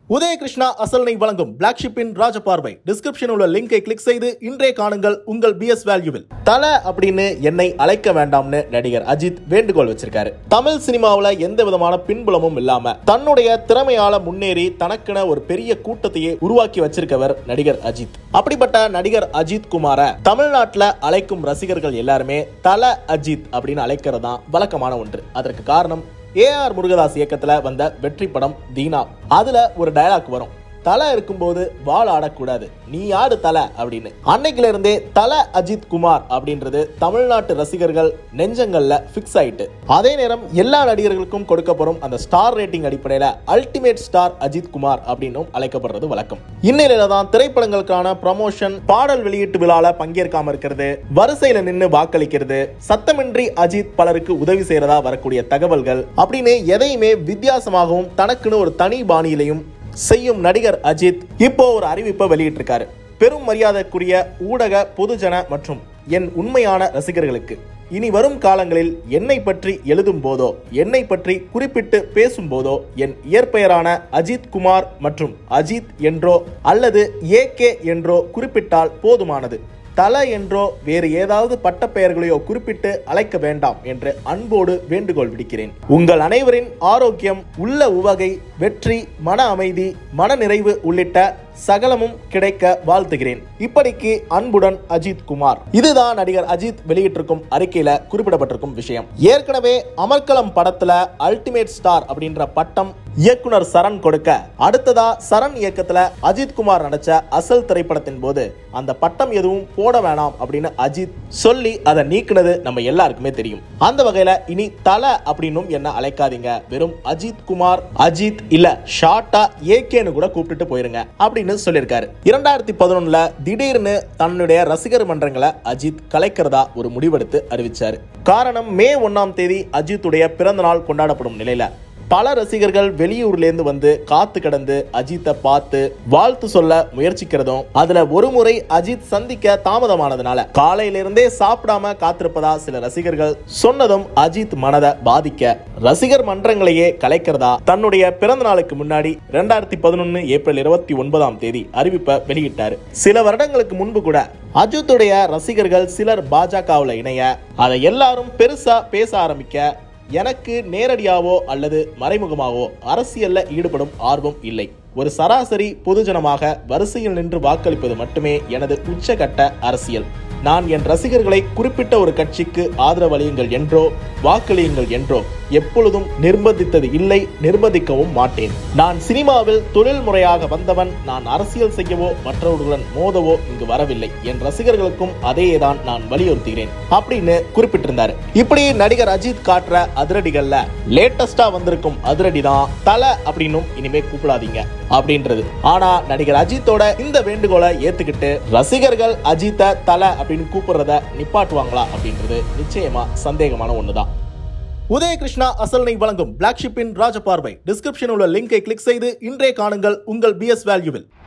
உதயகிருஷ்ணா அசல்னை வழங்கும் black ஷிப்பின் Raja Paarvai description உள்ள லிங்கை கிளிக் செய்து இன்றே காணுங்கள் உங்கள் பிஎஸ் வேல்யூவில் தல அப்படின்னு என்னை அழைக்க வேண்டாம்னு நடிகர் அஜித் வேண்டுகோள் வச்சிருக்காரு தமிழ் சினிமாவுல எந்த விதமான பின்புலமும் இல்லாம தன்னுடைய திறமையால முன்னேறி தனக்கென ஒரு பெரிய கூட்டத்தையே உருவாக்கி வச்சிருக்கவர் நடிகர் அஜித் அப்படிப்பட்ட நடிகர் அஜித் குமார தமிழ்நாட்டுல அழைக்கும் ரசிகர்கள் எல்லாருமே தல அஜித் அப்படின்னு அழைக்கிறது தான் வழக்கமான ஒன்று அதற்கு காரணம் ஏஆர் முருகதாஸ் இயக்கத்துல வந்த வெற்றி படம் தீனா அதுல ஒரு டயலாக் வரும் தலை இருக்கும்போது வாள் ஆடக்கூடாது நீ ஆடு தலை அப்படின்னு அன்னைக்குல இருந்தே தல அஜித் குமார் அப்படின்றது தமிழ்நாட்டு ரசிகர்கள் நெஞ்சங்கள்ல ஃபிக்ஸ் ஆயிட்டு அதே நேரம் எல்லா நடிகர்களுக்கும் கொடுக்கப்படும் அந்த ஸ்டார் ரேட்டிங் அடிப்படையில அல்டிமேட் ஸ்டார் அஜித் குமார் அப்படின்னும் அழைக்கப்படுறது வழக்கம் இந்நிலையில தான் திரைப்படங்களுக்கான ப்ரமோஷன் பாடல் வெளியீட்டு விழால பங்கேற்காம இருக்கிறது வரிசையில நின்னு வாக்களிக்கிறது சத்தமின்றி அஜித் பலருக்கு உதவி செய்யறதா வரக்கூடிய தகவல்கள் அப்படின்னு எதையுமே வித்தியாசமாகவும் தனக்குன்னு ஒரு தனி பாணியிலையும் செய்யும் நடிகர் அஜித் இப்போ ஒரு அறிவிப்பை வெளியிட்டிருக்காரு பெரும் மரியாதைக்குரிய ஊடக பொதுஜன மற்றும் என் உண்மையான ரசிகர்களுக்கு இனி வரும் காலங்களில் என்னை பற்றி எழுதும் போதோ என்னை பற்றி குறிப்பிட்டு பேசும் போதோ என் இயற்பெயரான அஜித் குமார் மற்றும் அஜித் என்றோ அல்லது ஏகே என்றோ குறிப்பிட்டால் போதுமானது தல என்றோ வேறு ஏதாவது பட்டப்பெயர்களையோ குறிப்பிட்டு அழைக்க வேண்டாம் என்று அன்போடு வேண்டுகோள் விடுக்கிறேன் உங்கள் அனைவரின் ஆரோக்கியம் உள்ள உவகை வெற்றி மன அமைதி மன நிறைவு உள்ளிட்ட சகலமும் கிடைக்க வாழ்த்துகிறேன் இப்படிக்கு அன்புடன் அஜித் குமார் இதுதான் நடிகர் அஜித் வெளியிட்டிருக்கும் அறிக்கையில குறிப்பிடப்பட்டிருக்கும் விஷயம் ஏற்கனவே அமர்கலம் படத்துல அல்டிமேட் ஸ்டார் அப்படின்ற பட்டம் இயக்குனர் சரண் கொடுக்க அடுத்ததா சரண் இயக்கத்துல அஜித் குமார் நடிச்ச அசல் திரைப்படத்தின் போது அந்த பட்டம் எதுவும் போட வேணாம் அப்படின்னு அஜித் சொல்லி அதை நீக்கினது நம்ம எல்லாருக்குமே தெரியும் அந்த வகையில இனி தல அப்படின்னும் என்ன அழைக்காதீங்க வெறும் அஜித் குமார் அஜித் இல்ல ஷார்ட்டா ஏகேன்னு கூட கூப்பிட்டுட்டு போயிருங்க அப்படின்னு சொல்லியிருக்காரு இரண்டாயிரத்தி பதினொன்னுல திடீர்னு தன்னுடைய ரசிகர் மன்றங்களை அஜித் கலைக்கிறதா ஒரு முடிவெடுத்து அறிவிச்சாரு காரணம் மே ஒன்னாம் தேதி அஜித்துடைய பிறந்த நாள் கொண்டாடப்படும் நிலையில பல ரசிகர்கள் வெளியூர்லேருந்து வந்து காத்து கிடந்து அஜித்தை பார்த்து வாழ்த்து சொல்ல முயற்சிக்கிறதும் அதுல ஒரு முறை அஜித் சந்திக்க தாமதமானதுனால காலையிலிருந்தே சாப்பிடாம காத்திருப்பதா சில ரசிகர்கள் சொன்னதும் அஜித் மனதை பாதிக்க ரசிகர் மன்றங்களையே கலைக்கிறதா தன்னுடைய பிறந்த நாளுக்கு முன்னாடி ரெண்டாயிரத்தி பதினொன்னு ஏப்ரல் இருபத்தி ஒன்பதாம் தேதி அறிவிப்பை வெளியிட்டாரு சில வருடங்களுக்கு முன்பு கூட அஜித்துடைய ரசிகர்கள் சிலர் பாஜகவுல இணைய அதை எல்லாரும் பெருசா பேச ஆரம்பிக்க எனக்கு நேரடியாவோ அல்லது மறைமுகமாகவோ அரசியல்ல ஈடுபடும் ஆர்வம் இல்லை ஒரு சராசரி பொதுஜனமாக வரிசையில் நின்று வாக்களிப்பது மட்டுமே எனது உச்சகட்ட அரசியல் நான் என் ரசிகர்களை குறிப்பிட்ட ஒரு கட்சிக்கு ஆதரவளியுங்கள் என்றோ வாக்களியுங்கள் என்றோ எப்பொழுதும் நிர்பந்தித்தது இல்லை நிர்பந்திக்கவும் மாட்டேன் நான் சினிமாவில் தொழில் முறையாக வந்தவன் நான் அரசியல் செய்யவோ மற்றவர்களுடன் மோதவோ இங்கு வரவில்லை என் ரசிகர்களுக்கும் அதேதான் நான் வலியுறுத்துகிறேன் அப்படின்னு குறிப்பிட்டிருந்தாரு இப்படி நடிகர் அஜித் காட்டுற அதிரடிகள்ல லேட்டஸ்டா வந்திருக்கும் அதிரடி தான் தலை அப்படின்னும் இனிமே கூப்பிடாதீங்க அப்படின்றது ஆனா நடிகர் அஜித்தோட இந்த வேண்டுகோளை ஏத்துக்கிட்டு ரசிகர்கள் அஜித்தை தலை அப்படின்னு கூப்பிடுறத நிப்பாட்டுவாங்களா அப்படின்றது நிச்சயமா சந்தேகமான ஒண்ணுதான் உதயகிருஷ்ணா அசல்னை வழங்கும் பிளாக் ஷிப்பின் ராஜபார்வை டிஸ்கிரிப்ஷன் உள்ள லிங்கை கிளிக் செய்து இன்றே காணுங்கள் உங்கள் பிஎஸ் வேல்யூவில்